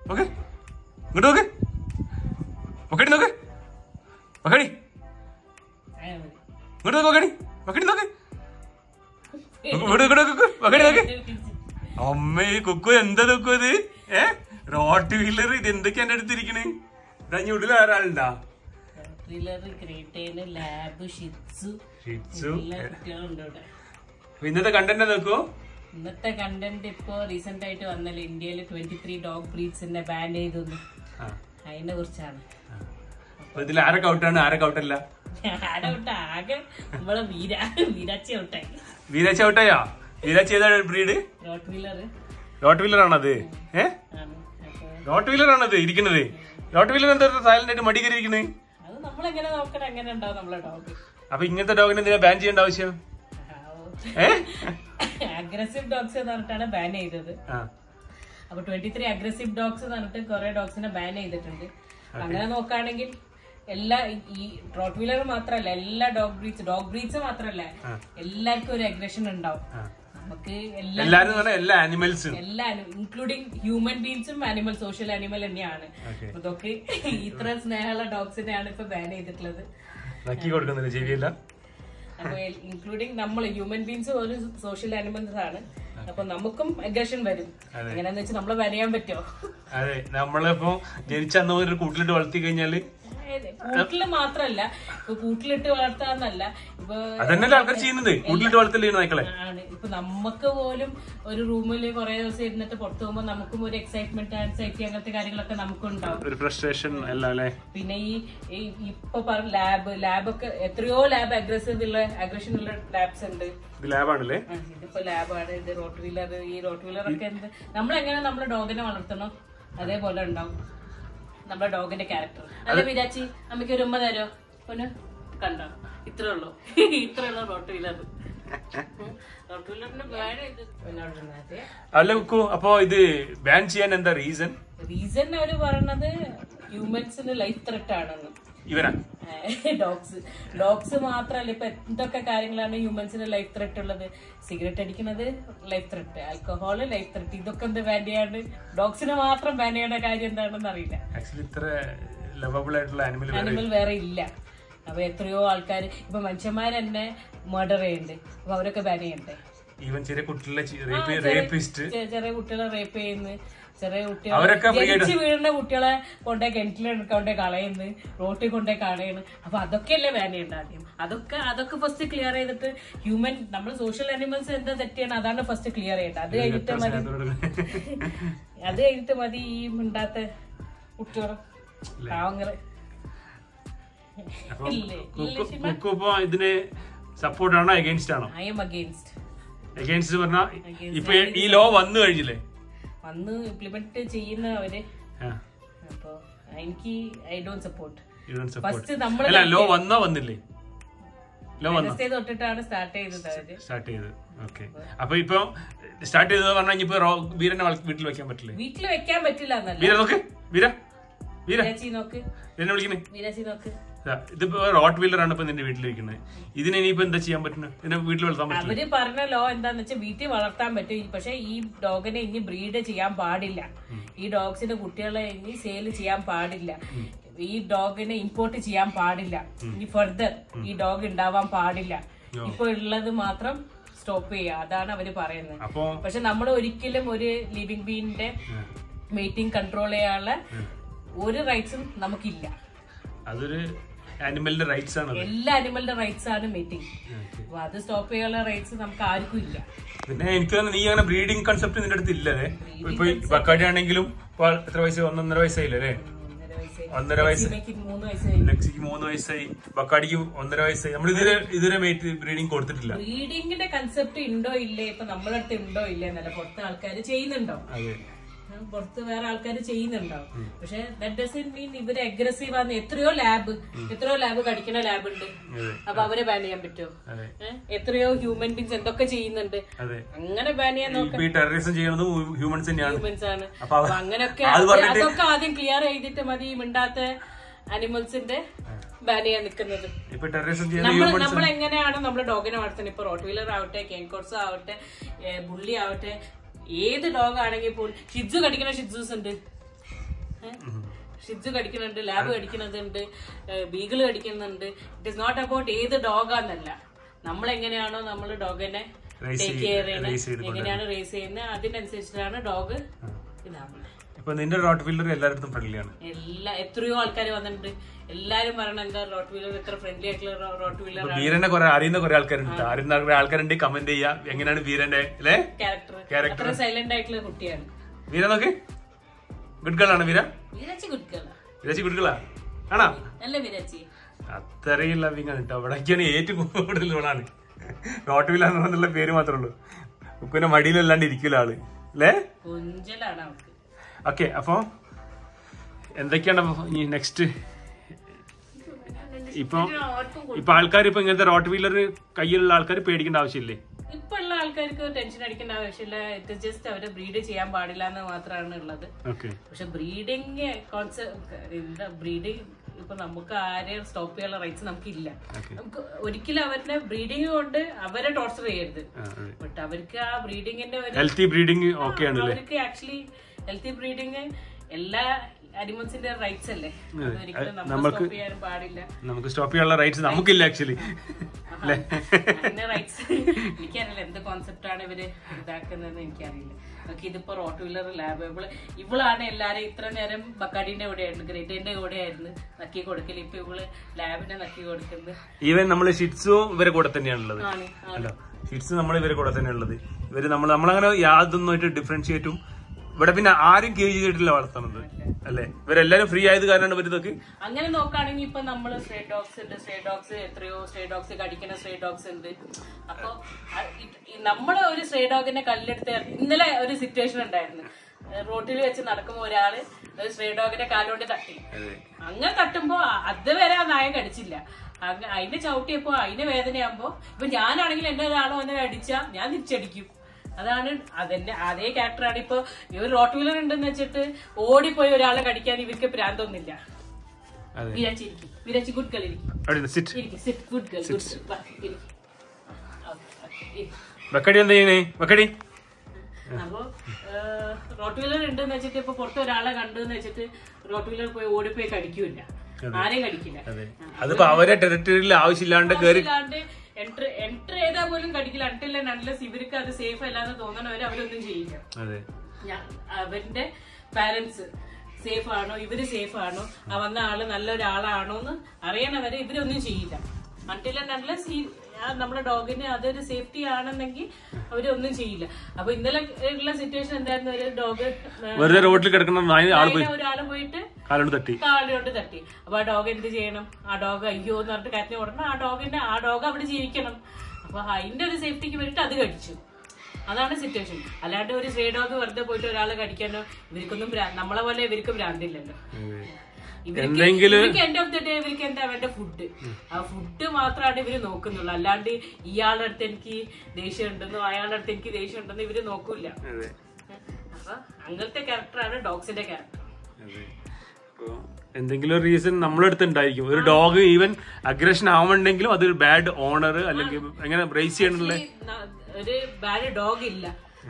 നോക്ക് ഇങ്ങോട്ട് നോക്ക് മക്കടി നോക്ക് മക്കടി ഇങ്ങോട്ട് നോക്ക് മക്കടി മക്കടി നോക്ക് ഇങ്ങോട്ട് ഇങ്ങോട്ട് നോക്ക് മക്കടി നോക്ക് അമ്മ ഈ കുക്കു എന്താ നോക്കു ഇത് ഏ റോട്ട് വീലർ ഇത് എന്തൊക്കെയാ എന്റെ അടുത്തിരിക്കണേ ഇതാ ഉള്ളിൽ ഒരാളുണ്ടാ ഗ്രേറ്റേന് ലാബ് ഷിറ്റ്സു ഷിറ്റ്സു എല്ലാ കുട്ടികളുണ്ട് ഇവിടെ അപ്പൊ ഇന്നത്തെ കണ്ടന്റ് നോക്കൂ ഇന്നത്തെ കണ്ടന്റ് ഇപ്പോ റീസെന്റ് ആയിട്ട് വന്നല്ലോ ഇന്ത്യയിൽ ട്വന്റി ത്രീ ഡോഗ് ബ്രീഡ്സിന്റെ ബാൻ ചെയ്തു ആ അതിനെ കുറിച്ചാണ് അപ്പൊ ഇതിൽ ആരൊക്കെ ഔട്ടാണ് ആരൊക്കെ ഔട്ടല്ല ആടൗട്ട് ആകെ നമ്മളെ വീര വീരാച്ചി ഔട്ടായി വീരാച്ചി ഔട്ടായോ വീരാച്ചി ഏതാ breed rottweiler rottweiler ആണത് ഏ ആണ് അപ്പൊ ലോട്ട് വീലർ ആണത് ഇരിക്കുന്നത് ലോട്ട് വീലർ എന്താ സൈലന്റ് ആയിട്ട് മടി കയറി ഇരിക്കുന്നത് അത് നമ്മളെങ്ങനെ നോക്കണം എങ്ങനെ ഉണ്ടാവും നമ്മളെ ഡോഗ് അപ്പൊ ഇങ്ങനത്തെ ഡോഗിനെ എന്തിനാ ബാൻ ചെയ്യേണ്ട ആവശ്യം ഏ അഗ്രസീവ് ഡോഗ്സ് എന്ന് പറഞ്ഞിട്ടാണ് ബാൻ ചെയ്തത് ആ അപ്പൊ ട്വന്റി ത്രീ അഗ്രസീവ് ഡോഗ്സ് എന്ന് പറഞ്ഞിട്ട് കുറെ ഡോഗ്സിനെ ബാൻ ചെയ്തിട്ടുണ്ട് അങ്ങനെ നോക്കുകയാണെങ്കിൽ എല്ലാ ഈ- ഈ റോട്ട് വീലർ മാത്രല്ല എല്ലാ ഡോഗ് ബ്രീഡ്സ് ഡോഗ് ബ്രീഡ്സ് മാത്രല്ല എല്ലാവർക്കും ഒരു അഗ്രഷൻ ഉണ്ടാവും ആ. നമുക്ക് എല്ലാ എല്ലാരും എന്ന് പറഞ്ഞാൽ എല്ലാ ആനിമൽസും എല്ലാ ഇൻക്ലൂഡിങ് ഹ്യൂമൻ ബീങ്സും ആനിമൽ സോഷ്യൽ ആനിമൽ തന്നെയാണ് Okay. അപ്പൊ ഇതൊക്കെ ഇത്ര സ്നേഹമുള്ള ഡോഗ്സിനെയാണ് ഇപ്പൊ ബാൻ ചെയ്തിട്ടുള്ളത് നക്കി കൊടുക്കുന്നില്ല ചെവിയല്ല അപ്പൊ ഇൻക്ലൂഡിങ് നമ്മൾ ഹ്യൂമൻ ബീങ്സ് ഒരു സോഷ്യൽ ആനിമൽസ് ആണ് അപ്പൊ നമുക്കും അഗ്രഷൻ വരും എങ്ങനെയാന്ന് വെച്ചാൽ നമ്മളെ വരയാൻ പറ്റുമോ അതെ നമ്മളിപ്പോ ജനിച്ചന്ന് ഒരു കൂട്ടിലിട്ട് വളർത്തി കഴിഞ്ഞാല് അതെ. കൂട്ടില് മാത്രല്ല ഇപ്പൊ കൂട്ടിലിട്ട് വളർത്താന്നല്ല ഇപ്പൊ അതന്നെയല്ലേ ആൾക്കാർ ചെയ്യുന്നത് കൂട്ടിലിട്ട് വളർത്തല്ലേ നായ്ക്കളെ ആണ് ഇപ്പൊ നമുക്ക് പോലും ഒരു റൂമിൽ കുറെ ദിവസം ഇരുന്നിട്ട് പുറത്തു പോകുമ്പോ നമുക്കും ഒരു എക്സൈറ്റ്മെന്റ് ആൻസൈറ്റി അങ്ങനത്തെ കാര്യങ്ങളൊക്കെ നമുക്കും ഉണ്ടാവും ഒരു ഫ്രസ്ട്രേഷൻ അല്ല അല്ലേ പിന്നെ ഈ ഈ ഇപ്പൊ പറഞ്ഞ ലാബ് ലാബൊക്കെ എത്രയോ ലാബ് അഗ്രസീവ് ഉള്ള അഗ്രഷൻ ഉള്ള ലാബ്സ് ഉണ്ട് ഇത് ലാബാണല്ലേ ആ, ഇതിപ്പോ ലാബാണ് ഇത് റോട്ട് വീലർ ഈ റോട്ട് വീലർ ഒക്കെ എന്ത് നമ്മളെങ്ങനെ നമ്മുടെ ഡോഗിനെ വളർത്തണം അതേപോലെ ഉണ്ടാവും നമ്മുടെ ഡോഗിന്റെ ക്യാരക്ടർ അല്ല വിരാച്ചി അമ്മയ്ക്ക് ഒരു ഉമ്മ തരോ പൊന്നു കണ്ടോ ഇത്രേ ഉള്ളൂ ഇത്രേ ഉള്ളൂ റോട്ട് വീലർ റോട്ട് വീലറിന്റെ വേറെ ഇത് പിന്നോട്ടിരുന്നത് അല്ല കുക്കു അപ്പൊ ഇത് ബാൻ ചെയ്യാൻ എന്താ റീസൺ റീസൺ അവര് പറയണത് ഹ്യൂമൻസിന് ലൈഫ് ത്രെറ്റ് ആണെന്ന് ഇവനാ ഡോഗ്സ് ഡോഗ്സ് മാത്രല്ല ഇപ്പൊ എന്തൊക്കെ കാര്യങ്ങളാണ് ഹ്യൂമൻസിന് ലൈഫ് ത്രെറ്റ് ഉള്ളത് സിഗരറ്റ് അടിക്കുന്നത് life threat alcohol life threat ഇതൊക്കെ എന്ത് ബാൻ ചെയ്യാണ്ട് ഡോഗ്സിന് മാത്രം ബാൻ ചെയ്യേണ്ട കാര്യം എന്താണെന്ന് അറിയില്ല ആക്ച്വലി ഇത്ര ലവബിൾ ആയിട്ടുള്ള ആനിമൽ ആനിമൽ വേറെ ഇല്ല അപ്പൊ എത്രയോ ആൾക്കാർ ഇപ്പൊ മനുഷ്യന്മാർ തന്നെ മർഡർ ചെയ്യുന്നുണ്ട് അപ്പൊ അവരൊക്കെ ബാൻ ചെയ്യണ്ടേ ഈവൻ ചെറിയ കുട്ടികളെ റേപ്പിസ്റ്റ് ചെ- ചെറിയ കുട്ടികളെ റേപ്പ് ചെയ്യുന്നു ചെറിയ അവരൊക്കെ കുട്ടികളെ free ആയിട്ട് ജനിച്ച് വീഴുന്ന കുട്ടികളെ കൊണ്ടേ കിണറ്റിൽ കൊണ്ടേ കളയുന്നു റോട്ടിൽ കൊണ്ടേ കളയുന്നു അപ്പൊ അതൊക്കെയല്ലേ ബാൻ ചെയ്യേണ്ട ആദ്യം അതൊക്കെ അതൊക്കെ ഫസ്റ്റ് ക്ലിയർ ചെയ്തിട്ട് ഹ്യൂമൻ നമ്മൾ സോഷ്യൽ അനിമൽസ് എന്താ തെറ്റിയാണ് അതാണ് ഫസ്റ്റ് ക്ലിയർ ചെയ്യേണ്ടത് അത് കഴിഞ്ഞിട്ട് മതി അത് കഴിഞ്ഞിട്ട് മതി ഈ മിണ്ടാത്ത കുട്ടികൾ പാവങ്ങള് ഇല്ലേ ഇല്ലേ ശിവ കുക്കു ഇപ്പൊ ഇതിന് സപ്പോർട്ട് ആണോ അഗേൻസ്റ്റ് ആണോ ഐ എം അഗെയിൻസ്റ്റ് അഗേൻസ്റ്റ് പറഞ്ഞാ ഇപ്പൊ ഈ ലോ വന്നു കഴിഞ്ഞില്ലേ വന്ന് ഇംപ്ലിമെന്റ് ചെയ്യുന്ന അവര് ആ, അപ്പൊ എനിക്ക് I don't support you don't support. First നമ്മൾ അല്ല ലോ വന്നോ വന്നില്ലേ ലോ വന്നോ തൊട്ടിട്ടാണ് സ്റ്റാർട്ട് ചെയ്തത് അവര് സ്റ്റാർട്ട് ചെയ്ത് ഓക്കെ അപ്പൊ ഇപ്പൊ സ്റ്റാർട്ട് ചെയ്തത് പറഞ്ഞാൽ ഇപ്പൊ റോ- വീരനെ വള- വീട്ടിൽ വെക്കാൻ പറ്റില്ലേ വീട്ടിൽ വെക്കാൻ പറ്റില്ല എന്നല്ല വീര നോക്ക് വീര വീര വീരാച്ചി നോക്ക് എന്നെ വിളിക്കണേ വീരാച്ചി നോക്ക് ദാ, ഇതിപ്പോ റോട്ട് വീലർ ആണ് ഇപ്പൊ നിന്റെ വീട്ടിലിരിക്കുന്നത് ഇതിനെ ഇനിയിപ്പോ എന്താ ചെയ്യാൻ പറ്റുന്നത് ഇതിനെ വീട്ടിൽ വളർത്താൻ പറ്റില്ല അവര് പറഞ്ഞ ലോ എന്താന്ന് വെച്ചാൽ വീട്ടിൽ വളർത്താൻ പറ്റും പക്ഷെ ഈ ഡോഗിനെ ഇനി ബ്രീഡ് ചെയ്യാൻ പാടില്ല ഈ ഡോഗ്സിന്റെ കുട്ടികളെ ഇനി സെയിൽ ചെയ്യാൻ പാടില്ല ഈ ഡോഗിനെ ഇമ്പോർട്ട് ചെയ്യാൻ പാടില്ല ഇനി ഫർദർ ഈ ഡോഗ് ഉണ്ടാവാൻ പാടില്ല ഇപ്പൊ ഉള്ളത് മാത്രം സ്റ്റോപ്പ് ചെയ്യുക അതാണ് അവര് പറയുന്നത് അപ്പൊ പക്ഷെ നമ്മൾ ഒരിക്കലും ഒരു ലിവിങ് ബീന്റെ മീറ്റിംഗ് കൺട്രോൾ ചെയ്യാനുള്ള ഒരു റൈറ്റ്സും നമുക്കില്ല അതൊരു ആനിമലിന്റെ റൈറ്റ്സ് ആണ് എല്ലാ അനിമലിന്റെ റൈറ്റ്സ് ആണ് മീറ്റിംഗ് അപ്പൊ അത് സ്റ്റോപ്പ് ചെയ്യാനുള്ള റൈറ്റ്സ് നമുക്ക് ആർക്കും ഇല്ല പിന്നെ എനിക്ക് തോന്നുന്നു നീ അങ്ങനെ ബ്രീഡിംഗ് കൺസെപ്റ്റ് നിന്റെ അടുത്ത് ഇല്ലല്ലേ ഇപ്പൊ ഈ ബക്കാടി ആണെങ്കിലും ഇപ്പൊ എത്ര വയസ്സ് ഒന്നൊന്നര വയസ്സായില്ലേ അല്ലേ ഒന്നര വയസ്സായി. ഒന്നര വയസ്സ് സിമയ്ക്ക് മൂന്ന് വയസ്സായി ലക്സിക്ക് മൂന്ന് വയസ്സായി ബക്കാടിക്ക് ഒന്നര വയസ്സായി നമ്മൾ ഇതുവരെ ഇതുവരെ മേറ്റ് ബ്രീഡിംഗ് കൊടുത്തിട്ടില്ല ബ്രീഡിങ്ങിന്റെ കൺസെപ്റ്റ് ഉണ്ടോ ഇല്ലേ ഇപ്പൊ നമ്മളെ അടുത്ത് ഉണ്ടോ ഇല്ലേ എന്നല്ല പുറത്തെ ആൾക്കാർ ചെയ്യുന്നുണ്ടോ അതെ ഉം, പുറത്ത് വേറെ ആൾക്കാർ ചെയ്യുന്നുണ്ടോ പക്ഷെ ദാറ്റ് ഡസൻ മീൻ ഇവര് അഗ്രസീവ് ആണ് എത്രയോ ലാബ് എത്രയോ ലാബ് കടിക്കുന്ന ലാബ് ഉണ്ട് അതെ അപ്പൊ അവരെ ബാൻ ചെയ്യാൻ പറ്റുമോ അതെ ഏഹ്? എത്രയോ ഹ്യൂമൻ ബീങ്സ് എന്തൊക്കെ ചെയ്യുന്നുണ്ട് അതെ അങ്ങനെ ബാൻ ചെയ്യാൻ നോക്കാം ഇപ്പൊ ഈ ടെററിസം ചെയ്യുന്നത് ഹ്യൂമൻസ് തന്നെയാണ് ഹ്യൂമൻസ് ആണ് അപ്പൊ അവ- അപ്പൊ അങ്ങനൊക്കെ അത് അത് പറഞ്ഞിട്ട് അതൊക്കെ ആദ്യം ക്ലിയർ ചെയ്തിട്ട് മതി ഈ മിണ്ടാത്ത അനിമൽസിന്റെ ബാൻ ചെയ്യാൻ നിൽക്കുന്നത് ഇപ്പൊ ടെററിസം ചെയ്യുന്ന നമ്മൾ ഹ്യൂമൻസ് നമ്മൾ എങ്ങനെയാണ് നമ്മുടെ ഡോഗിനെ വളർത്തുന്നത് ഇപ്പൊ റോട്ട് വീലർ ആവട്ടെ കേൻകോട്സ് ആവട്ടെ ഏ, ബുള്ളി ആവട്ടെ ഏത് ഡോഗ് ആണെങ്കിൽ പോലും ഷിഡ്സു കടിക്കുന്ന ഷിഡ്സൂസ് ഉണ്ട് ഷിഡ്സ് കടിക്കുന്നുണ്ട് ലാബ് കടിക്കുന്നുണ്ട് ബീഗിൾ കടിക്കുന്നുണ്ട് ഇറ്റ് ഇസ് നോട്ട് അബൌട്ട് ഏത് ഡോഗാന്നല്ല നമ്മൾ എങ്ങനെയാണോ നമ്മൾ ഡോഗിനെ Raise ടേക്ക് ചെയ്ത്- കെയർ raise ചെയ്യുന്നത് ചെയ്ത് എങ്ങനെയാണ് റേസ് ചെയ്യുന്നത് അതിനനുസരിച്ചിട്ടാണ് ഡോഗ് ഇതാവുന്നത് ഇപ്പൊ നിന്റെ റോട്ട് ഫീൽഡർ എല്ലായിടത്തും ഫ്രണ്ട്ലിയാണ് എല്ലാ എത്രയോ ആൾക്കാർ വന്നിട്ടുണ്ട് എല്ലാരും പറയണ എന്താ റോട്ട് വീലർ ഇത്ര ഫ്രണ്ട്ലി ആയിട്ടുള്ള റോട്ട് വീലർ വീരനെ കുറെ അറിയുന്ന കുറെ ആൾക്കാരുണ്ട് അറിയുന്ന കുറെ ആൾക്കാരുണ്ട് കമന്റ് ചെയ്യാ എങ്ങനെയാണ് വീരന്റെ അല്ലേ ക്യാരക്ടർ Character. അത്ര സൈലന്റ് ആയിട്ടുള്ള കുട്ടിയാണ് വീര നോക്ക് ഗുഡ് ഗേൾ ആണ് വീര വിരാച്ചി കുട്ടികളാ വിരാച്ചി ഗുഡ് ഗേളാ ആണോ നല്ല വിരാച്ചി അത്രയും ലവിങ് ആണ് കേട്ടോ അവിടേക്കാണ് ഏറ്റവും കൂടുതൽ ഗുണാണ് റോട്ട് വീലർ എന്നുള്ള പേര് മാത്രമേ ഉള്ളൂ ഉപ്പിന്റെ മടിയിലല്ലാണ്ട് ഇരിക്കില്ല ആള് അല്ലേ കൊഞ്ചലാണ് അവൾക്ക് ഓക്കെ അപ്പൊ എന്തൊക്കെയാണ് ഈ നെക്സ്റ്റ് ഇപ്പൊ ഇപ്പൊ ആൾക്കാർ ഇപ്പൊ ഇങ്ങനത്തെ റോട്ട് വീലർ കയ്യിലുള്ള ആൾക്കാർ പേടിക്കേണ്ട ആവശ്യമില്ലേ ഇപ്പൊ ഉള്ള ആൾക്കാർക്ക് ടെൻഷൻ അടിക്കേണ്ട ആവശ്യമില്ല ഇത് ജസ്റ്റ് അവര് ബ്രീഡ് ചെയ്യാൻ പാടില്ല എന്ന് മാത്രമാണ് ഉള്ളത് ഓക്കെ പക്ഷെ ബ്രീഡിങ് കോൺസെപ്റ്റ് എന്താ ബ്രീഡിങ് ഇപ്പൊ നമുക്ക് ആരെയും സ്റ്റോപ്പ് ചെയ്യാനുള്ള റൈറ്റ്സ് നമുക്കില്ല ഓക്കെ നമുക്ക് ഒരിക്കലും അവരുടെ ബ്രീഡിങ് കൊണ്ട് അവരെ ടോർച്ചർ ചെയ്യരുത് ബട്ട് അവർക്ക് ആ ബ്രീഡിങ്ങിന്റെ ഒരു ഹെൽത്തി ബ്രീഡിങ് ഓക്കെ ആണ് അല്ലേ അവർക്ക് ആക്ച്വലി ഹെൽത്തി ബ്രീഡിങ് എല്ലാ അനിമൽസിന്റെ റൈറ്റ്സ് അല്ലേ അതൊരിക്കലും നമ്മൾ സ്റ്റോപ്പ് ചെയ്യാനും പാടില്ല നമുക്ക് സ്റ്റോപ്പ് ചെയ്യാനുള്ള റൈറ്റ്സ് നമുക്കില്ല ആക്ച്വലി അല്ലേ അങ്ങനെ റൈറ്റ്സ് എനിക്കറിയില്ല എന്ത് കോൺസെപ്റ്റ് ആണ് ഇവര് ഇതാക്കുന്നതെന്ന് എനിക്കറിയില്ല നമുക്ക് ഇതിപ്പോ റോട്ട് വീലർ ലാബ് ഇവള് ഇവളാണ് എല്ലാരും ഇത്ര നേരം ബക്കാഡിന്റെ കൂടെയായിരുന്നു ഗ്രേഡിന്റെ കൂടെയായിരുന്നു നക്കി കൊടുക്കല് ഇപ്പൊ ഇവള് ലാബിനെ നക്കി കൊടുക്കുന്നത് ഈവൻ നമ്മൾ ഷിറ്റ്സും ഇവരെ കൂടെ തന്നെയാണുള്ളത് ആണ് അല്ലോ ഷിറ്റ്സ് നമ്മൾ ഇവരെ കൂടെ തന്നെയുള്ളത് ഇവര് നമ്മൾ നമ്മളങ്ങനെ യാതൊന്നുമായിട്ട് ഡിഫറൻഷിയേറ്റും ഇവിടെ പിന്നെ ആരും കേജ് ചെയ്തിട്ടില്ല വളർത്തുന്നത് അല്ലേ ഇവരെല്ലാരും ഫ്രീ ആയത് കാരണമാണ് ഇവർ ഇതൊക്കെ അങ്ങനെ നോക്കുകയാണെങ്കിൽ ഇപ്പൊ നമ്മള് സ്ട്രേ ഡോഗ്സ് ഉണ്ട് സ്ട്രേ ഡോഗ്സ് എത്രയോ സ്ട്രേ ഡോഗ്സ് കടിക്കുന്ന സ്ട്രേ ഡോഗ്സ് ഉണ്ട് അപ്പൊ അ- ഇത് ഈ നമ്മള് ഒരു സ്ട്രേ ഡോഗിനെ കല്ലെടുത്ത് എറി- ഇന്നലെ ഒരു സിറ്റുവേഷൻ ഉണ്ടായിരുന്നു റോട്ടിൽ വെച്ച് നടക്കുമ്പോ ഒരാള് ഒരു സ്ട്രേ ഡോഗിനെ കാലുകൊണ്ട് തട്ടി അങ്ങനെ തട്ടുമ്പോ അ- അതുവരെ ആ നായ കടിച്ചില്ല അങ്ങ- അതിനെ ചവിട്ടിയപ്പോ അതിന് വേദനയാകുമ്പോ ഇപ്പൊ ഞാനാണെങ്കിൽ എന്നെ ഒരാളോ എന്നെ അടിച്ചാ ഞാൻ തിരിച്ചടിക്കും അതാണ് അതെന്നെ അതേ ക്യാരക്ടറാണ് ഇപ്പൊ ഇവർ റോട്ട് വീലർ ഉണ്ടെന്ന് വെച്ചിട്ട് ഓടിപ്പോയി ഒരാളെ കടിക്കാൻ ഇവർക്ക് പ്രാന്തൊന്നുമില്ല അതെ വിരാച്ചി ഇരിക്കും വിരാച്ചി ഗുഡ് ഗേൾ ഇരിക്കും അവിടെ സിറ്റ് ഇരിക്കും sit good girl good girl ബക്കടി എന്താ ചെയ്യണേ ബക്കടി അപ്പൊ റോട്ട് വീലർ ഉണ്ടെന്ന് വെച്ചിട്ട് ഇപ്പൊ പുറത്ത് ഒരാളെ കണ്ടു എന്ന് വെച്ചിട്ട് റോട്ട് വീലർ പോയി ഓടിപ്പോയി കടിക്കൂല ആരെയും കടിക്കില്ല അതെ അതിപ്പോ അവരെ ടെറിട്ടറിയിൽ ആവശ്യമില്ലാണ്ട് കയറി അല്ലാണ്ട് എൻട്രി എൻട്രി ചെയ്താൽ പോലും കടിക്കില്ല അട്ടില്ല നല്ലസ് ഇവർക്ക് അത് സേഫ് അല്ലാന്ന് തോന്നണവരെ അവരൊന്നും ചെയ്യില്ല അതെ ഞാൻ അവന്റെ പാരന്റ്സ് സേഫ് ആണോ ഇവര് സേഫ് ആണോ ആ വന്ന ആള് നല്ലൊരാളാണോ എന്ന് അറിയണവരെ ഇവരൊന്നും ചെയ്യില്ല അൺടിൽ ആൻഡ് അൺലെസ് ഈ ആ നമ്മുടെ ഡോഗിന് അതൊരു സേഫ്റ്റി ആണെന്നെങ്കിൽ അവരൊന്നും ചെയ്യില്ല അപ്പൊ ഇന്നലെ ഉള്ള സിറ്റുവേഷൻ എന്തായിരുന്നു ഒരു ഡോഗ് വെറുതെ റോഡിൽ കിടക്കുന്ന നായ ആള് പോയി ഒരാള് പോയിട്ട് കാലോട് തട്ടി കാലിലോട്ട് തട്ടി അപ്പൊ ആ ഡോഗ് എന്ത് ചെയ്യണം ആ ഡോഗ് അയ്യോ എന്ന് പറഞ്ഞിട്ട് കരഞ്ഞു ഉടനെ ആ ഡോഗിന്റെ ആ ഡോഗ് അവിടെ ജീവിക്കണം അപ്പൊ അതിന്റെ ഒരു സേഫ്റ്റിക്ക് വേണ്ടിട്ട് അത് കടിച്ചു അതാണ് സിറ്റുവേഷൻ അല്ലാണ്ട് ഒരു സ്ട്രേ ഡോഗ് വെറുതെ പോയിട്ട് ഒരാളെ കടിക്കാനോ ഇവർക്കൊന്നും ഭ്രാ- നമ്മളെ പോലെ ഇവർക്ക് ഭ്രാന്തില്ലല്ലോ ഇവർക്ക് എന്തെങ്കിലും ഇവർക്ക് എൻഡ് ഓഫ് ദി ഡേ ഇവർക്ക് എന്താ വേണ്ട ഫുഡ് ആ ഫുഡ് മാത്രമാണ് ഇവര് നോക്കുന്നുള്ളൂ അല്ലാണ്ട് ഇയാളുടെ അടുത്ത് എനിക്ക് ദേഷ്യം ഉണ്ടെന്നോ അയാളുടെ അടുത്ത് എനിക്ക് ദേഷ്യം ഉണ്ടെന്നോ ഇവര് നോക്കൂല അതെ അപ്പൊ അങ്ങനത്തെ ക്യാരക്ടറാണ് ഡോഗ്സിന്റെ ക്യാരക്ടർ അതെ. ഇപ്പൊ എന്തെങ്കിലും റീസൺ നമ്മളടുത്ത് ഉണ്ടായിരിക്കും ഒരു ഡോഗ് ഈവൻ അഗ്രഷൻ ആവുന്നുണ്ടെങ്കിലും അതൊരു ബാഡ് ഓണർ അല്ലെങ്കിൽ എങ്ങനെ ബ്രേസ് ചെയ്യാനുള്ള ഈ ന- ഒരു ബാഡ് ഡോഗ് ഇല്ല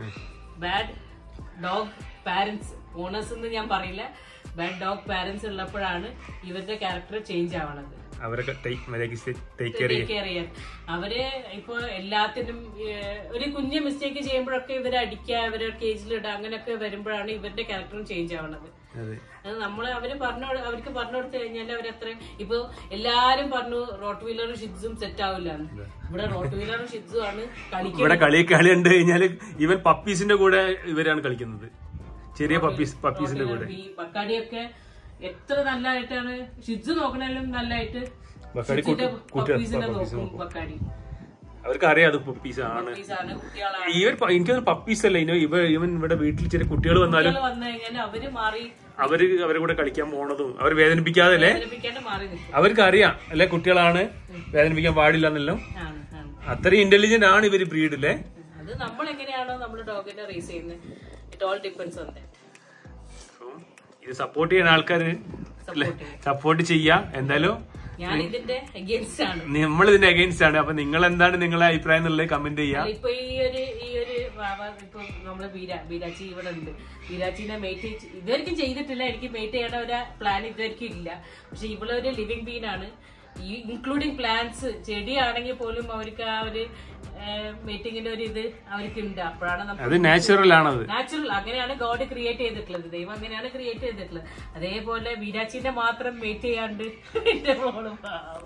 ബാഡ് ഡോഗ് പാരന്റ്സ് ഓണേഴ്സ് എന്ന് ഞാൻ പറയില്ല ബാഡ് ഡോഗ് പാരന്റ്സ് ഉള്ളപ്പോഴാണ് ഇവരുടെ ക്യാരക്ടർ ചേഞ്ച് ആവണത് അവരൊക്കെ ടേക്ക് കെയർ ടേക്ക് കെയർ ചെയ്യാൻ അവര് ഇപ്പൊ എല്ലാത്തിനും ഏഹ്, ഒരു കുഞ്ഞ് മിസ്റ്റേക്ക് ചെയ്യുമ്പോഴൊക്കെ ഇവരെ അടിക്കുക ഇവരെ കേജിലിടുക അങ്ങനെയൊക്കെ വരുമ്പോഴാണ് ഇവരുടെ ക്യാരക്ടറും ചേഞ്ച് ആവണത് അതെ അത് നമ്മള് അവര് പറഞ്ഞു അവർക്ക് പറഞ്ഞു കൊടുത്തു കഴിഞ്ഞാൽ അവരത്രയും ഇപ്പൊ എല്ലാരും പറഞ്ഞു റോട്ട് വീലറും ഷിറ്റ്സും സെറ്റ് ആവില്ല ഇവിടെ റോട്ട് വീലറും ഷിറ്റ്സും ആണ് കളിക്കുന്നത് ഇവിടെ കളി കളി കണ്ടു കഴിഞ്ഞാല് ഇവൻ പപ്പീസിന്റെ കൂടെ ഇവരാണ് കളിക്കുന്നത് ചെറിയ പപ്പീസ് പപ്പീസിന്റെ കൂടെ ഈ ബക്കാടിയൊക്കെ എത്ര നല്ലതായിട്ടാണ് ഷിറ്റ്സ് നോക്കണേലും നല്ലതായിട്ട് ബക്കാടി ഷിറ്റ്സിന്റെ കൂട്ടി- പപ്പീസിനെ പപ്പീസ് നോക്കും ബക്കാടി അവർക്ക് അറിയാം അത് പപ്പീസ് ആണ് പപ്പീസാണ് കുട്ടികളാണ് ഇവർ എനിക്കൊരു പപ്പീസ് അല്ല ഇവ ഇവ ഇവൻ ഇവിടെ വീട്ടിൽ ചെറിയ കുട്ടികൾ വന്നാലും കുട്ടികൾ വന്നു കഴിഞ്ഞാൽ അവര് മാറി അവര് അവരെ കൂടെ കളിക്കാൻ പോണതും അവർ വേദനിപ്പിക്കാതെ അല്ലേ വേദനിപ്പിക്കാണ്ട് മാറി നിൽക്കും അവർക്ക് അറിയാം അല്ലെ കുട്ടികളാണ് വേദനിപ്പിക്കാൻ പാടില്ല എന്നല്ലോ ആണ് ആണ് അത്രയും ഇന്റലിജന്റ് ആണ് ഇവര് ബ്രീഡ് അല്ലേ അത് നമ്മൾ എങ്ങനെയാണോ നമ്മുടെ ഡോഗിനെ റേസ് ചെയ്യുന്നത് it all depends on that അപ്പം ഇത് സപ്പോർട്ട് ചെയ്യുന്ന ആൾക്കാര് സപ്പോർട്ട് സപ്പോർട്ട് ചെയ്യാം എന്തായാലും ഞാൻ ഇതിന്റെ അഗേൻസ്റ്റ് ആണ് നമ്മൾ ഇതിന്റെ അഗൈൻസ്റ്റ് ആണ് അപ്പൊ നിങ്ങൾ എന്താണ് നിങ്ങളെ അഭിപ്രായം എന്നുള്ളത് കമന്റ് ചെയ്യാം ഇപ്പൊ ഈ ഒരു ഈ ഒരു വാവ ഇപ്പൊ നമ്മള് ബീര ബീരാച്ചി ഇവിടെ ഉണ്ട് ബീരാച്ചിനെ മേറ്റ് ഇതുവരെയ്ക്കും ചെയ്തിട്ടില്ല എനിക്ക് മേറ്റ് ചെയ്യേണ്ട ഒരു പ്ലാൻ ഇതുവരെയ്ക്കും ഇല്ല പക്ഷെ ഇവളൊരു ലിവിങ് ബീൻ ആണ് ഈ ഇൻക്ലൂഡിങ് പ്ലാന്റ്സ് ചെടിയാണെങ്കിൽ പോലും അവർക്ക് ആ ഒരു മീറ്റിങ്ങിന്റെ ഒരു ഇത് അവർക്ക് ഉണ്ട് അപ്പോഴാണ് നമുക്ക് അത് നാച്ചുറൽ ആണത് നാച്ചുറൽ അങ്ങനെയാണ് ഗോഡ് ക്രിയേറ്റ് ചെയ്തിട്ടുള്ളത് ദൈവം അങ്ങനെയാണ് ക്രിയേറ്റ് ചെയ്തിട്ടുള്ളത് അതേപോലെ വീരാച്ചിന്റെ മാത്രം വെയിറ്റ് ചെയ്യാണ്ട് എന്റെ മോള് പാവം.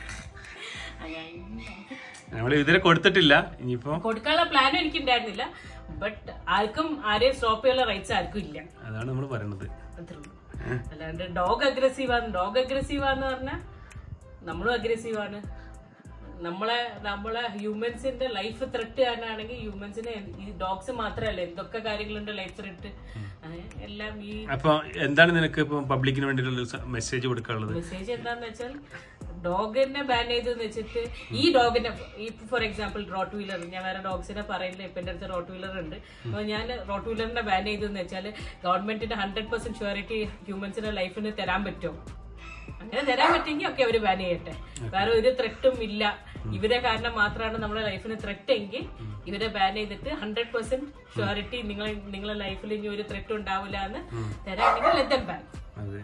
അങ്ങനെ നമ്മൾ ഇതിനെ കൊടുത്തിട്ടില്ല ഇനിയിപ്പോ കൊടുക്കാനുള്ള പ്ലാനും എനിക്ക് ഉണ്ടായിരുന്നില്ല ബട്ട് ആർക്കും ആരെയും സ്റ്റോപ്പ് ചെയ്യാനുള്ള റൈറ്റ്സ് ആർക്കും ഇല്ല അതാണ് നമ്മൾ പറയണത് അത്രേ ഉള്ളൂ. അല്ലാണ്ട് ഡോഗ് അഗ്രസീവ് ആണ് ഡോഗ് അഗ്രസീവ് ആന്ന് പറഞ്ഞാൽ നമ്മളും അഗ്രസീവ് ആണ് നമ്മളെ നമ്മളെ ഹ്യൂമൻസിന്റെ ലൈഫ് ത്രെട്ട് ആണെങ്കിൽ ഹ്യൂമൻസിന് ഈ ഡോഗ്സ് മാത്രമല്ല എന്തൊക്കെ കാര്യങ്ങളുണ്ട് ലൈഫ് ത്രെട്ട് എല്ലാം ഈ അപ്പൊ എന്താണ് നിനക്ക് ഇപ്പൊ പബ്ലിക്കിന് വേണ്ടിയിട്ടുള്ള മെസ്സേജ് കൊടുക്കാനുള്ളത് മെസ്സേജ് എന്താന്ന് വെച്ചാൽ ഡോഗിനെ ബാൻ ചെയ്തെന്ന് വെച്ചിട്ട് ഈ ഡോഗിനെ ഈ ഫോർ എക്സാമ്പിൾ റോട്ട് വീലർ ഞാൻ വേറെ ഡോഗ്സിനെ പറയുന്നില്ല ഇപ്പൊ എന്റെ അടുത്ത് റോട്ട് വീലർ ഉണ്ട് അപ്പൊ ഞാൻ റോട്ട് വീലറിനെ ബാൻ ചെയ്തെന്ന് വെച്ചാൽ ഗവൺമെന്റിന്റെ ഹൺഡ്രഡ് പെർസെന്റ് ഷുവറിറ്റി ഹ്യൂമൻസിന്റെ ലൈഫിന് തരാൻ പറ്റും അങ്ങനെ തരാൻ പറ്റുമെങ്കിൽ ഒക്കെ അവര് ബാൻ ചെയ്യട്ടെ വേറെ ഒരു ത്രെട്ടും ഇല്ല ഇവരെ കാരണം മാത്രമാണ് നമ്മുടെ ലൈഫിന് ത്രെട്ട് എങ്കിൽ ഇവരെ ബാൻ ചെയ്തിട്ട് ഹൺഡ്രഡ് പെർസെന്റ് ഷുവറിറ്റി നിങ്ങൾ നിങ്ങളുടെ ലൈഫിൽ ഇനി ഒരു ത്രെട്ട് ഉണ്ടാവില്ല എന്ന് തരാണെങ്കിൽ ലെറ്റ് ബാൻ അതെ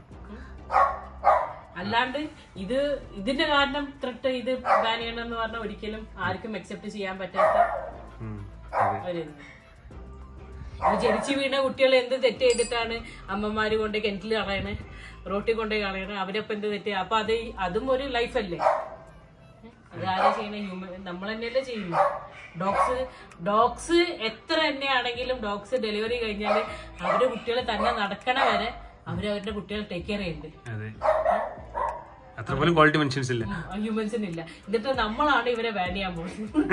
അല്ലാണ്ട് ഇത് ഇതിന്റെ കാരണം ത്രെട്ട് ഇത് ബാൻ ചെയ്യണം എന്ന് പറഞ്ഞാൽ ഒരിക്കലും ആർക്കും അക്സെപ്റ്റ് ചെയ്യാൻ പറ്റാത്ത ഉം. അതെ ഒരു ഇത്. ഇത് ജനിച്ചു വീണ കുട്ടികൾ എന്ത് തെറ്റ് ചെയ്തിട്ടാണ് അമ്മമാര് കൊണ്ട് കിണറ്റിൽ കളയണേ റോട്ടിൽ കൊണ്ട് കളയണേ അവരപ്പം എന്ത് തെറ്റ് അപ്പൊ അത് ഈ- അതും ഒരു ലൈഫല്ലേ അത് ആരാ ചെയ്യണ ഹ്യൂമൻ നമ്മൾ തന്നെയല്ലേ ചെയ്യുന്നു ഡോഗ്സ് ഡോഗ്സ് എത്ര തന്നെയാണെങ്കിലും ഡോഗ്സ് ഡെലിവറി കഴിഞ്ഞാൽ അവര് കുട്ടികൾ തന്നെ നടക്കണ വരെ അവരവരുടെ കുട്ടികൾ ടേക്ക് കെയർ ചെയ്യുന്നുണ്ട് അതെ അത്ര പോലും ക്വാളിറ്റി മെൻഷൻസ് ഇല്ല ഹ്യൂമൻസിനില്ല എന്നിട്ട് നമ്മളാണ് ഇവരെ ബാൻ ചെയ്യാൻ പോകുന്നത്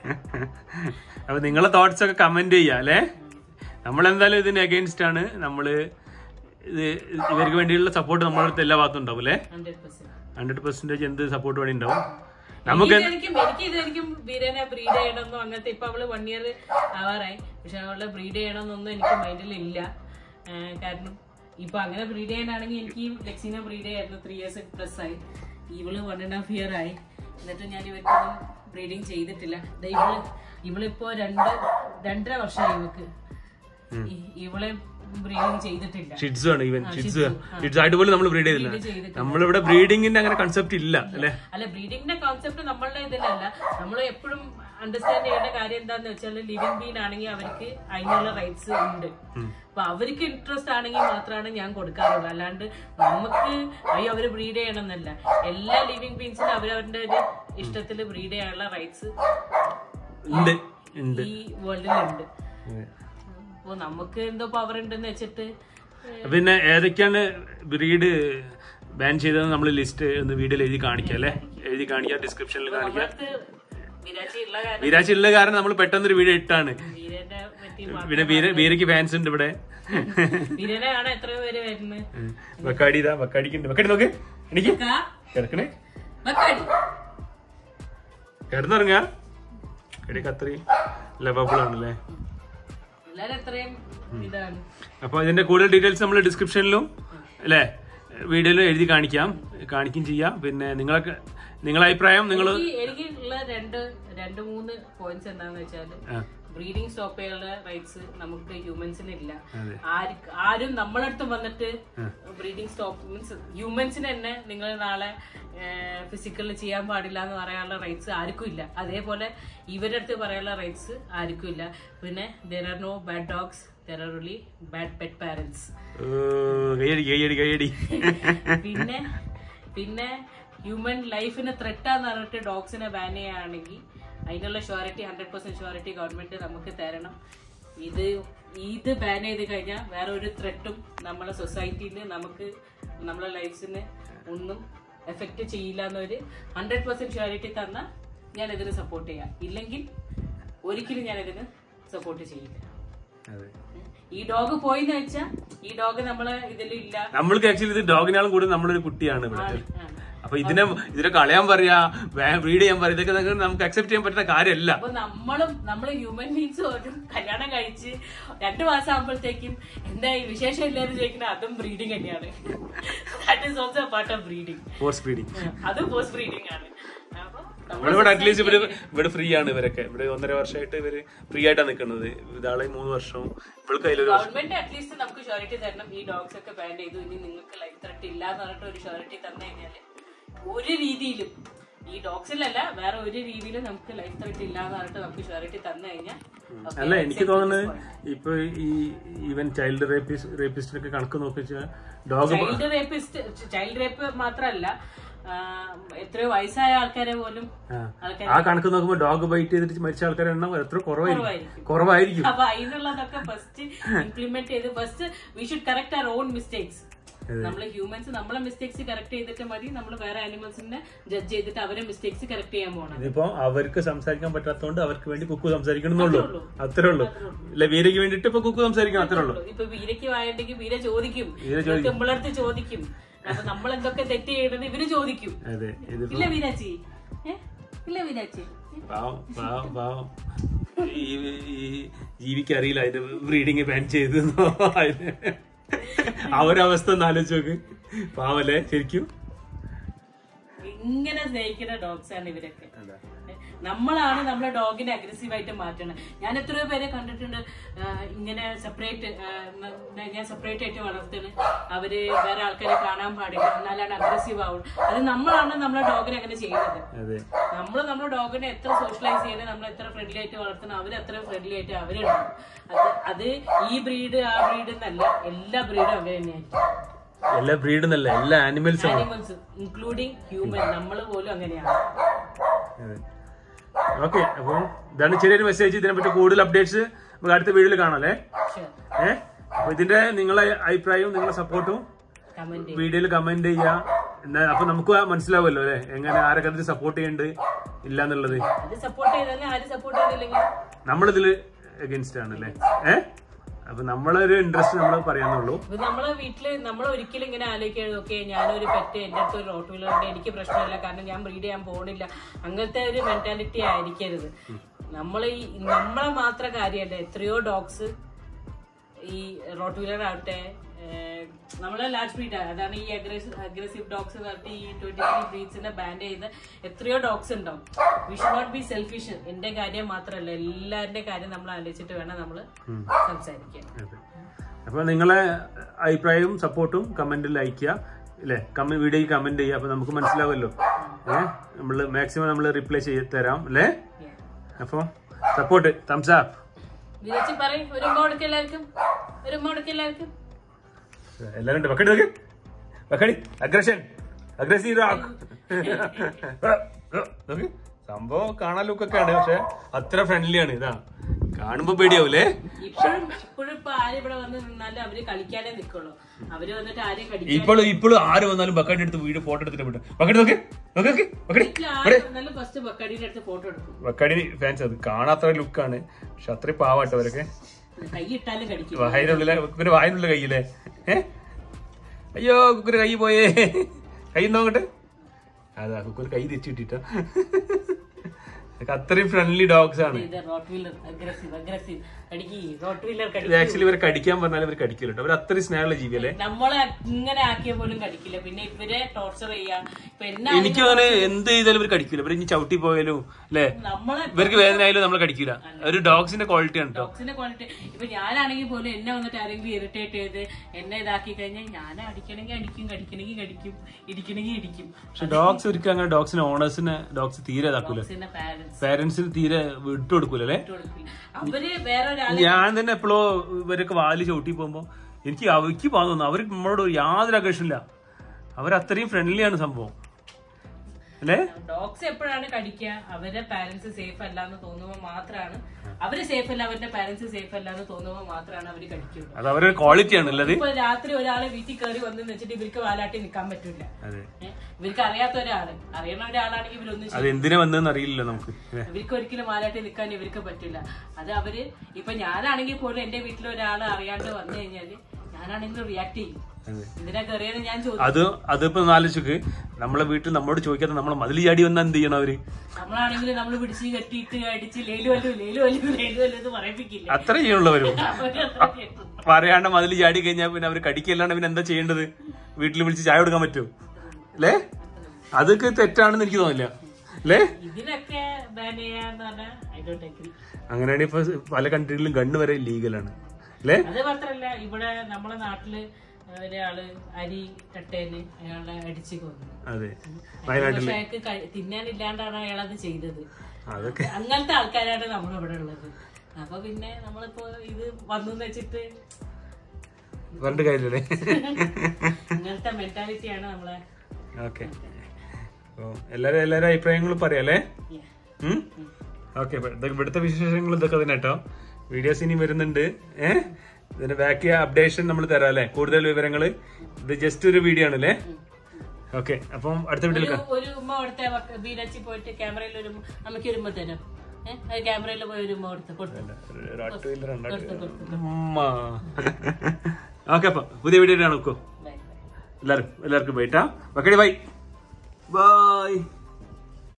അപ്പൊ നിങ്ങളെ തോട്ട്സ് ഒക്കെ കമന്റ് ചെയ്യാം അല്ലേ നമ്മളെന്തായാലും ഇതിന് അഗേൻസ്റ്റ് ആണ് നമ്മള് ഇത് ഇവർക്ക് വേണ്ടിയുള്ള സപ്പോർട്ട് നമ്മുടെ അടുത്ത് എല്ലാ ഭാഗത്തും ഉണ്ടാവും അല്ലേ ഹൺഡ്രഡ് പെർസെന്റ് ഹൺഡ്രഡ് പെർസെന്റേജ് എന്ത് സപ്പോർട്ട് വേണ്ടി ഉണ്ടാവും നമുക്ക് എനിക്ക് എനിക്ക് ഇതായിരിക്കും വീരനെ ബ്രീഡ് ചെയ്യണമെന്നോ അങ്ങനത്തെ ഇപ്പൊ അവള് വൺ ഇയർ ആവാറായി പക്ഷെ അവളെ ബ്രീഡ് ചെയ്യണമെന്നൊന്നും എനിക്ക് മൈൻഡിൽ ഇല്ല ആ, കാരണം ഇപ്പൊ അങ്ങനെ ബ്രീഡ് ചെയ്യാനാണെങ്കിൽ എനിക്ക് ഈ ലെക്സിനെ ബ്രീഡ് ചെയ്യായിരുന്നു ത്രീ ഇയേഴ്സ് പ്ലസ് ആയി ഇവള് വൺ ആൻഡ് ഹാഫ് ഇയർ ആയി എന്നിട്ട് ഞാൻ ഇവർക്കൊന്നും ബ്രീഡിങ് ചെയ്തിട്ടില്ല ദേ ഇവള് ഇവളിപ്പോ രണ്ട് രണ്ടര വർഷമായി ഇവക്ക് ഈ- ഇവളെ ബ്രീഡിങ് ചെയ്തിട്ടില്ല ഷിഡ്സ് ആണ് ഈവൻ ഷിഡ്സ് ഷിഡ്സ് ആയിട്ട് പോലും നമ്മൾ ബ്രീഡ് ചെയ്തില്ല Breed ചെയ്തിട്ടില്ല. നമ്മളിവിടെ ബ്രീഡിങ്ങിന്റെ അങ്ങനെ കൺസെപ്റ്റ് ഇല്ല അല്ലേ അല്ല ബ്രീഡിങ്ങിന്റെ കോൺസെപ്റ്റ് നമ്മളുടെ ഇതിലല്ല നമ്മൾ എപ്പോഴും അണ്ടർസ്റ്റാൻഡ് ചെയ്യേണ്ട കാര്യം എന്താന്ന് വെച്ചാൽ ലിവിങ് ബീൻ ആണെങ്കിൽ അവർക്ക് അതിനുള്ള റൈറ്റ്സ് ഉണ്ട് അപ്പൊ അവർക്ക് ഇൻട്രസ്റ്റ് ആണെങ്കിൽ മാത്രമാണ് ഞാൻ കൊടുക്കാറുള്ളൂ അല്ലാണ്ട് നമുക്ക് അയ്യോ അവര് ബ്രീഡ് ചെയ്യണം എന്നല്ല എല്ലാ ലിവിങ് ബീൻസിനും അവരവരുടെ ഒരു ഇഷ്ടത്തിൽ ബ്രീഡ് ചെയ്യാനുള്ള റൈറ്റ്സ് ഉണ്ട് ഉണ്ട് ഈ വേൾഡിലുണ്ട് അതെ. അപ്പൊ നമുക്ക് എന്തോ പവർ ഉണ്ടെന്ന് വെച്ചിട്ട് പിന്നെ ഏതൊക്കെയാണ് ബ്രീഡ് ബാൻ ചെയ്തത് നമ്മൾ ലിസ്റ്റ് ഒന്ന് വീഡിയോയിൽ എഴുതി കാണിക്കാം അല്ലേ എഴുതി കാണിക്കാം ഡിസ്ക്രിപ്ഷനിൽ കാണിക്കാം നമ്മളടുത്ത് വിരാശി ഉള്ള കാര്യം വീരാശി ഉള്ള കാരണം നമ്മൾ പെട്ടെന്നൊരു വീഡിയോ ഇട്ടാണ് വീരനെ പറ്റി പിന്നെ വീര വീരയ്ക്ക് ഫാൻസ് ഉണ്ട് ഇവിടെ വീരനെ കാണാൻ എത്രയോ പേര് വരുന്നത് വക്കാടി ഇതാ വക്കാടിക്ക് ഉണ്ട് വക്കാടി നോക്ക് എനിക്ക് കാ കിടക്കണേ മക്കാടി കിടന്നുറങ്ങാ കിടക്ക് അത്രയും ലവബിൾ ആണല്ലേ എല്ലാരും എത്രയും ഇതാണ് അപ്പൊ ഇതിന്റെ കൂടുതൽ ഡീറ്റെയിൽസ് നമ്മൾ ഡിസ്ക്രിപ്ഷനിലും അല്ലേ വീഡിയോയിലും എഴുതി കാണിക്കാം കാണിക്കും ചെയ്യാം പിന്നെ നിങ്ങളൊക്കെ നിങ്ങളെ അഭിപ്രായം നിങ്ങൾ എനിക്ക് എനിക്ക് ഉള്ള രണ്ട് രണ്ട് മൂന്ന് പോയിന്റ്സ് എന്താന്ന് വെച്ചാല് ബ്രീഡിംഗ് സ്റ്റോപ്പ് ചെയ്യാനുള്ള റൈറ്റ്സ് നമുക്ക് ഹ്യൂമൻസിന് ഇല്ല അതെ. ആർക്ക് ആരും നമ്മളടുത്ത് വന്നിട്ട് ബ്രീഡിംഗ് സ്റ്റോപ്പ് മീൻസ് ഹ്യൂമൻസിന് തന്നെ നിങ്ങൾ നാളെ ഫിസിക്കലിൽ ചെയ്യാൻ പാടില്ല എന്ന് പറയാനുള്ള റൈറ്റ്സ് ആർക്കും ഇല്ല അതേപോലെ ഇവരുടെ അടുത്ത് പറയാനുള്ള റൈറ്റ്സ് ആർക്കും ഇല്ല പിന്നെ there are no bad dogs there are only bad pet parents കൈയടി കൈയടി കൈയടി പിന്നെ പിന്നെ ഹ്യൂമൻ ലൈഫിന് ത്രെട്ടാന്ന് പറഞ്ഞിട്ട് ഡോഗ്സിനെ ബാൻ ചെയ്യുകയാണെങ്കിൽ അതിനുള്ള surety hundred percent surety government നമുക്ക് തരണം ഇത് ഇത് ബാൻ ചെയ്ത് കഴിഞ്ഞാൽ വേറെ ഒരു ത്രെട്ടും നമ്മളെ സൊസൈറ്റിയിൽ നമുക്ക് നമ്മളെ ലൈഫ്സിന് ഒന്നും എഫക്റ്റ് ചെയ്യില്ല എന്നൊരു ഹൺഡ്രഡ് പെർസെന്റ് ഷുവറിറ്റി തന്നാൽ ഞാൻ ഇതിന് സപ്പോർട്ട് ചെയ്യാം ഇല്ലെങ്കിൽ ഒരിക്കലും ഞാൻ ഇതിന് സപ്പോർട്ട് ചെയ്യില്ല അതെ ഈ ഡോഗ് പോയിന്ന് വെച്ചാൽ ഈ ഡോഗ് നമ്മളെ ഇതിലില്ല നമ്മൾക്ക് ആക്ച്വലി ഇത് ഡോഗിനാളും കൂടി നമ്മളൊരു കുട്ടിയാണ് ഇവിടെ ആണ്. അപ്പൊ ഇതിനെ ഇതിനെ കളയാൻ പറയാ ബ്രീഡ് ചെയ്യാൻ പറയാ ഇതൊക്കെ നമുക്ക് നമുക്ക് അക്സെപ്റ്റ് ചെയ്യാൻ പറ്റുന്ന കാര്യമല്ല അപ്പൊ നമ്മളും നമ്മള് ഹ്യൂമൻ ബീങ്സ് ഒരു കല്യാണം കഴിച്ച് രണ്ടു മാസം ആകുമ്പോഴത്തേക്കും എന്താ ഈ വിശേഷം ഇല്ലാന്ന് ചോദിക്കുന്നത് അതും ബ്രീഡിങ് തന്നെയാണ് that is also part of breeding force breeding അത് പോസ്റ്റ് ബ്രീഡിങ് ആണ് അപ്പൊ ഇവിടെ ഇവിടെ അറ്റ്ലീസ്റ്റ് ഇവര് ഇവിടെ ഫ്രീ ആണ് ഇവരൊക്കെ ഇവിടെ ഒന്നര വർഷമായിട്ട് ഇവര് ഫ്രീ ആയിട്ടാണ് നിൽക്കുന്നത് ഇതാളെ മൂന്ന് വർഷവും ഇവൾക്ക് അതിലൊരു വർഷം ഗവൺമെന്റ് അറ്റ്ലീസ്റ്റ് നമുക്ക് ഷുവറിറ്റി തരണം ഈ ഡോഗ്സ് ഒക്കെ ബാൻ ചെയ്തു ഇനി നിങ്ങൾക്ക് ലൈഫ് ത്രെട്ട് ഇല്ല എന്ന് പറഞ്ഞിട്ട് ഒരു ഷുവറിറ്റി തന്നു കഴിഞ്ഞാല് ഒരു രീതിയിലും ഈ ഡോഗ്സിലല്ല വേറെ ഒരു രീതിയിലും നമുക്ക് ലൈഫ് ത്രെട്ട് ഇല്ല എന്ന് പറഞ്ഞിട്ട് നമുക്ക് ഷുവറിറ്റി തന്നു കഴിഞ്ഞാൽ okay, അല്ല എനിക്ക് accept തോന്നുന്നത് this point. ഇപ്പൊ ഈ ഈവൻ ചൈൽഡ് റേപ്പിസ്റ്റ് റേപ്പിസ്റ്റിനൊക്കെ കണക്ക് നോക്കിച്ചാൽ dog child rapist child rape മാത്രല്ല ആ, എത്രയോ വയസ്സായ ആൾക്കാരെ പോലും ആൾക്കാർ ആ കണക്ക് നോക്കുമ്പോ ഡോഗ് ബൈറ്റ് ചെയ്തിട്ട് മരിച്ച ആൾക്കാരുടെ എണ്ണം എത്ര കുറവായിരിക്കും കുറവായിരിക്കും. കുറവായിരിക്കും അപ്പൊ അതിനുള്ളതൊക്കെ ഫസ്റ്റ് ഇംപ്ലിമെന്റ് ചെയ്ത് first we should correct our own mistakes നമ്മൾ ഹ്യൂമൻസ് നമ്മളെ മിസ്റ്റേക്സ് കറക്റ്റ് ചെയ്തിട്ട് മതി നമ്മൾ വേറെ ആനിമൽസിനെ ജഡ്ജ് ചെയ്തിട്ട് അവരെ മിസ്റ്റേക്സ് കറക്റ്റ് ചെയ്യാൻ പോകണം ഇതിപ്പോ അവർക്ക് സംസാരിക്കാൻ പറ്റാത്തതുകൊണ്ട് അവർക്ക് വേണ്ടി കുക്കു സംസാരിക്കണമെന്നുള്ളൂ അത്രേ ഉള്ളൂ ഇല്ല വീരയ്ക്ക് വേണ്ടിട്ട് ഇപ്പൊ കുക്കു സംസാരിക്കണം അത്രേ ഉള്ളൂ ഇപ്പൊ വീരയ്ക്ക് വായണ്ടെങ്കിൽ വീര ചോദിക്കും വീര ചോദിക്കും. നമ്മളടുത്ത് ചോദിക്കും അപ്പൊ നമ്മൾ എന്തൊക്കെ തെറ്റ് ചെയ്യണമെന്ന് ഇവര് ചോദിക്കും അതെ ഇതിപ്പോ ഇല്ല വീരാച്ചി ഏ? ഇല്ല വീരാച്ചി പാവം പാവം പാവം ഈ ഈ ജീവിക്ക് അറിയില്ല അതിന്റെ ബ്രീഡിങ് ബാൻ ചെയ്തെന്നോ അതിന് അവരവസ്ഥ ഒന്ന് ആലോചിച്ച് നോക്ക് പാവല്ലേ ശരിക്കും ഇങ്ങനെ സ്നേഹിക്കുന്ന ഡോഗ്സ് ആണ് ഇവരൊക്കെ നമ്മളാണ് നമ്മളെ ഡോഗിനെ അഗ്രസീവ് ആയിട്ട് മാറ്റണം ഞാൻ എത്രയോ പേരെ കണ്ടിട്ടുണ്ട് ആ, ഇങ്ങനെ സെപ്പറേറ്റ് ഞാൻ സെപ്പറേറ്റ് ആയിട്ട് വളർത്തുന്നത് അവര് വേറെ ആൾക്കാരെ കാണാൻ പാടില്ല എന്നാലാണ് അഗ്രസീവ് ആവുള്ളൂ അത് നമ്മളാണ് നമ്മളെ ഡോഗിനെ അങ്ങനെ ചെയ്യുന്നത് അതെ നമ്മൾ നമ്മുടെ ഡോഗിനെ എത്ര സോഷ്യലൈസ് ചെയ്യുന്നത് നമ്മൾ എത്ര ഫ്രണ്ട്ലി ആയിട്ട് വളർത്തണം അവർ എത്ര ഫ്രണ്ട്ലി ആയിട്ട് അവരുണ്ടാവും അത് അത് ഈ ബ്രീഡ് ആ ബ്രീഡ് എന്നല്ല എല്ലാ ബ്രീഡും അവർ തന്നെയായിരിക്കും എല്ലാ ബ്രീഡും അല്ല എല്ലാ ആനിമൽസും ആനിമൽസ് ഇൻക്ലൂഡിങ് ഹ്യൂമൻ നമ്മൾ പോലും അങ്ങനെയാണ് ഓക്കെ അപ്പൊ ഇതാണ് ചെറിയൊരു മെസ്സേജ് ഇതിനെ പറ്റി കൂടുതൽ അപ്ഡേറ്റ്സ് നമുക്ക് അടുത്ത വീഡിയോയിൽ കാണാം അല്ലേ Sure. ഏഹ് അപ്പൊ ഇതിന്റെ നിങ്ങളെ അഭിപ്രായവും നിങ്ങളെ സപ്പോർട്ടും കമന്റ് വീഡിയോയിൽ കമന്റ് ചെയ്യുക എന്നാ അപ്പൊ നമുക്ക് മനസ്സിലാവുമല്ലോ അല്ലെ എങ്ങനെ ആരൊക്കെ അതിന് സപ്പോർട്ട് ചെയ്യണ്ട് ഇല്ല എന്നുള്ളത് അത് സപ്പോർട്ട് ചെയ്താലും ആരും സപ്പോർട്ട് ചെയ്തില്ലെങ്കിൽ നമ്മളിതില് അഗൻസ്റ്റ് ആണ് അല്ലേ ഏഹ് അപ്പൊ നമ്മളൊരു ഇൻട്രസ്റ്റ് നമ്മൾ പറയാന്നുള്ളൂ ഇപ്പൊ നമ്മളെ വീട്ടില് നമ്മൾ ഒരിക്കലും ഇങ്ങനെ ആലോചിക്കുകയാണ് ഓക്കെ ഞാനൊരു പെറ്റ് എന്റെ അടുത്ത് ഒരു റോട്ട് വീലറുണ്ട് എനിക്ക് പ്രശ്നമില്ല കാരണം ഞാൻ ബ്രീഡ് ചെയ്യാൻ പോകണില്ല അങ്ങനത്തെ ഒരു മെന്റാലിറ്റി ആയിരിക്കരുത് നമ്മൾ ഈ നമ്മളെ മാത്രം കാര്യമല്ല എത്രയോ ഡോഗ്സ് ഈ റോട്ട് വീലർ ആവട്ടെ ഏഹ്, നമ്മളെ ലാർജ് ബ്രീഡ് അതാണ് ഈ അഗ്രസീവ് അഗ്രസീവ് ഡോഗ്സ് പറഞ്ഞിട്ട് ഈ ട്വന്റി ത്രീ ബ്രീഡ്സിനെ ബാൻ ചെയ്ത് എത്രയോ ഡോഗ്സ് ഉണ്ടാവും we should not be selfish എന്റെ കാര്യം മാത്രമല്ല എല്ലാവരുടെ കാര്യം നമ്മൾ ആലോചിച്ചിട്ട് വേണം നമ്മൾ സംസാരിക്കാൻ അതെ. അപ്പൊ നിങ്ങളെ അഭിപ്രായവും സപ്പോർട്ടും കമന്റിൽ അയക്കുക അല്ലേ കമന്റ് വീഡിയോയിൽ കമന്റ് ചെയ്യുക അപ്പൊ നമുക്ക് മനസ്സിലാവുമല്ലോ ഏഹ് നമ്മള് മാക്സിമം നമ്മൾ റിപ്ലൈ ചെയ്ത് തരാം അല്ലേ അപ്പൊ സപ്പോർട്ട് തംസ് അപ്പ് വിരച്ചി പറയും ഒരു മോഡക്ക് എല്ലാവർക്കും ഒരു മോഡക്ക് എല്ലാവർക്കും എല്ലാരും ഉണ്ട് വെക്കടി നോക്ക് വെക്കടി അഗ്രഷൻ അഗ്രസീവ് നോക്ക് സംഭവം കാണാൻ ലുക്കൊക്കെ ആണ് പക്ഷെ അത്ര ഫ്രണ്ട്ലി ആണ് ഇതാ കാണുമ്പോ പേടിയാവൂലേ ഇപ്പോഴും ഇപ്പോഴും ഇപ്പൊ ആരും ഇവിടെ വന്ന് നിന്നാലും അവര് കളിക്കാനേ നിക്കുള്ളൂ അവര് വന്നിട്ട് ആരെയും കടിക്കാൻ ഇപ്പോഴും ഇപ്പോഴും ആര് വന്നാലും ബക്കറ്റ് എടുത്ത് വീട് ഫോട്ടോ എടുത്തിട്ട് വിട്ടു ബക്കറ്റ് നോക്ക് നോക്ക് നോക്ക് ബക്കടി ആര് വന്നാലും ഫസ്റ്റ് ബക്കടിയുടെ അടുത്ത് ഫോട്ടോ എടുക്കും ബക്കടി ഫാൻസ് അത് കാണാത്ത ലുക്കാണ് പക്ഷെ അത്രയും പാവാട്ടോ അവരൊക്കെ കൈ ഇട്ടാലും കടിക്കും വായനുള്ളിലെ കുക്കുന്റെ വായനുള്ള കയ്യില്ലേ ഏ അയ്യോ കുക്കുര് കൈ പോയേ കൈ നോക്കട്ടെ അതാ കുക്കുര് കൈ തിരിച്ചു കിട്ടിട്ടോ അത്രയും ഫ്രണ്ട്ലി ഡോഗ്സ് ആണ് ഇത് റോട്ട് വീലർ അഗ്രസീവ് അഗ്രസീവ് കടിക്കി റോട്ട് വീലർ കടി ഇത് ആക്ച്വലി ഇവരെ കടിക്കാൻ പറഞ്ഞാൽ ഇവർ കടിക്കില്ല കേട്ടോ അവർ അത്രയും സ്നേഹമുള്ള ജീവിയല്ലേ നമ്മളെ ഇങ്ങനെ ആക്കിയ പോലും കടിക്കില്ല പിന്നെ ഇവരെ ടോർച്ചർ ചെയ്യാ ഇപ്പൊ എന്നാ എനിക്ക് അങ്ങനെ എന്ത് ചെയ്താലും ഇവർ കടിക്കില്ല ഇവർ ഇനി ചവിട്ടി പോയാലും അല്ലേ നമ്മളെ ഇവർക്ക് വേദന ആയാലും നമ്മൾ കടിക്കില്ല ഒരു ഡോഗ്സിന്റെ ക്വാളിറ്റി ആണ് കേട്ടോ ഡോഗ്സിന്റെ ക്വാളിറ്റി ഇപ്പൊ ഞാനാണെങ്കിൽ പോലും എന്നെ വന്നിട്ട് ആരെങ്കിലും ഇറിറ്റേറ്റ് ചെയ്ത് എന്നെ ഇതാക്കി കഴിഞ്ഞാൽ ഞാൻ അടിക്കണമെങ്കിൽ അടിക്കും കടിക്കണമെങ്കിൽ കടിക്കും ഇടിക്കണമെങ്കിൽ ഇടിക്കും പക്ഷെ ഡോഗ്സ് ഒരിക്കലും അങ്ങനെ ഡോഗ്സിന് ഓണേഴ്സിന് ഡോഗ്സ് തീരെ ഇതാക്കൂല ഡോഗ്സിന്റെ പാരന്റ്സ് പാരന്റ്സിന് തീരെ വിട്ടു കൊടുക്കൂല അല്ലേ കൊടുക്കില്ല അവര് വേറെ ഒരാളെ ഞാൻ തന്നെ എപ്പോഴോ ഇവരൊക്കെ വാല് ചവിട്ടി പോകുമ്പോ എനിക്ക് അവർക്ക് പോകാൻ തോന്നുന്നു അവർ നമ്മളോട് യാതൊരു ആകർഷമില്ല അവർ അത്രയും ഫ്രണ്ട്ലിയാണ് സംഭവം അല്ലേ ഡോഗ്സ് എപ്പോഴാണ് കടിക്കുക അവരുടെ പാരന്റ്സ് സേഫ് അല്ല എന്ന് തോന്നുമ്പോൾ മാത്രമാണ് അവര് സേഫ് അല്ല അവരുടെ പാരന്റ്സ് സേഫ് അല്ല എന്ന് തോന്നുമ്പോൾ മാത്രമാണ് അവര് കടിക്കുള്ളൂ അത് അവരുടെ ക്വാളിറ്റി ആണ് ഉള്ളത് ഇപ്പൊ രാത്രി ഒരാളെ വീട്ടിൽ കയറി വന്നു വെച്ചിട്ട് ഇവർക്ക് വാലാട്ടി നിൽക്കാൻ പറ്റില്ല അതെ ഇവർക്ക് അറിയാത്ത ഒരാള് അറിയണ ഒരാളാണെങ്കിൽ ഇവരൊന്നും അത് എന്തിനാ വന്നതെന്ന് അറിയില്ലല്ലോ നമുക്ക് ഏ. ഇവർക്ക് ഒരിക്കലും മാലാട്ടി നിൽക്കാൻ ഇവർക്ക് പറ്റില്ല അത് അവര് ഇപ്പൊ ഞാനാണെങ്കിൽ പോലും എന്റെ വീട്ടിൽ ഒരാൾ അറിയാണ്ട് വന്നു കഴിഞ്ഞാല് ഞാനാണെങ്കിലും റിയാക്ട് ചെയ്യും അതെ. എന്തിനാ കയറിയെന്ന് ഞാൻ ചോദിക്കും അത് അതിപ്പോ ആലോചിക്ക് നമ്മളെ വീട്ടിൽ നമ്മളോട് ചോദിക്കാതെ നമ്മളെ മതിൽ ചാടി വന്നാൽ എന്ത് ചെയ്യണം അവര് നമ്മളാണെങ്കിൽ നമ്മൾ പിടിച്ച് കെട്ടിയിട്ട് അടിച്ച് ലേലു വല്ലു ലേലു വല്ലു ലേലു വല്ലു എന്ന് പറയിപ്പിക്കില്ല അത്ര ചെയ്യുള്ളവരും അവര് അത്ര കേട്ടു. പറയാണ്ട് മതിൽ ചാടി കഴിഞ്ഞാൽ പിന്നെ അവർ കടിക്കല്ലാണ്ട് പിന്നെ എന്താ ചെയ്യേണ്ടത് വീട്ടിൽ വിളിച്ച് ചായ കൊടുക്കാൻ പറ്റുമോ അല്ലേ അതൊക്കെ തെറ്റാണെന്ന് എനിക്ക് തോന്നില്ല അല്ലേ ഇതിനൊക്കെ ബാൻ ചെയ്യാന്ന് പറഞ്ഞാൽ ഐ ഡോണ്ട് അഗ്രി അങ്ങനെയാണെങ്കിൽ ഇപ്പൊ പല കൺട്രികളിലും ഗണ്ണ് വരെ ലീഗലാണ് അല്ലേ അത് മാത്രല്ല ഇവിടെ നമ്മളെ നാട്ടില് ഒരാള് അരി കട്ടേന് അയാളെ അടിച്ചു കൊന്നു അതെ പക്ഷെ അയാൾക്ക് കഴി- തിന്നാനില്ലാണ്ടാണ് അയാൾ അത് ചെയ്തത് അതൊക്കെ അങ്ങനത്തെ ആൾക്കാരാണ് നമ്മളിവിടെ ഉള്ളത് അപ്പൊ പിന്നെ നമ്മളിപ്പോ ഇത് വന്നു വെച്ചിട്ട് പറഞ്ഞിട്ട് കാര്യല്ലേ അങ്ങനത്തെ മെന്റാലിറ്റിയാണ് നമ്മളെ ഓക്കെ എല്ലാരും എല്ലാരും അഭിപ്രായങ്ങളും പറയാല്ലേ yeah. ഓക്കെ ഇവിടുത്തെ വിശേഷങ്ങൾ ഇതൊക്കെ തന്നെ കേട്ടോ വീഡിയോസ് ഇനി വരുന്നുണ്ട് ഏഹ് ഇതിന്റെ ബാക്കി അപ്ഡേഷൻ നമ്മൾ തരാം അല്ലേ കൂടുതൽ വിവരങ്ങൾ ഇത് ജസ്റ്റ് ഒരു വീഡിയോ ആണ് അല്ലേ ഓക്കെ അപ്പം അടുത്ത വീഡിയോയിൽ ഒരു- ഒരു ഉമ്മ കൊടുത്ത ബീനച്ചി പോയിട്ട് ക്യാമറയിൽ ഒരു ഉമ്മ- നമുക്ക് ഒരു ഉമ്മ തരാം ഏഹ് അത് ക്യാമറയിൽ പോയി ഒരു ഉമ്മ കൊടുത്ത് കൊടുത്തു ഓക്കെ അപ്പൊ പുതിയ വീഡിയോ നോക്കൂ ബൈ ബൈ എല്ലാവരും എല്ലാവർക്കും ബൈട്ടാ ബക്കടി ബൈ ബൈ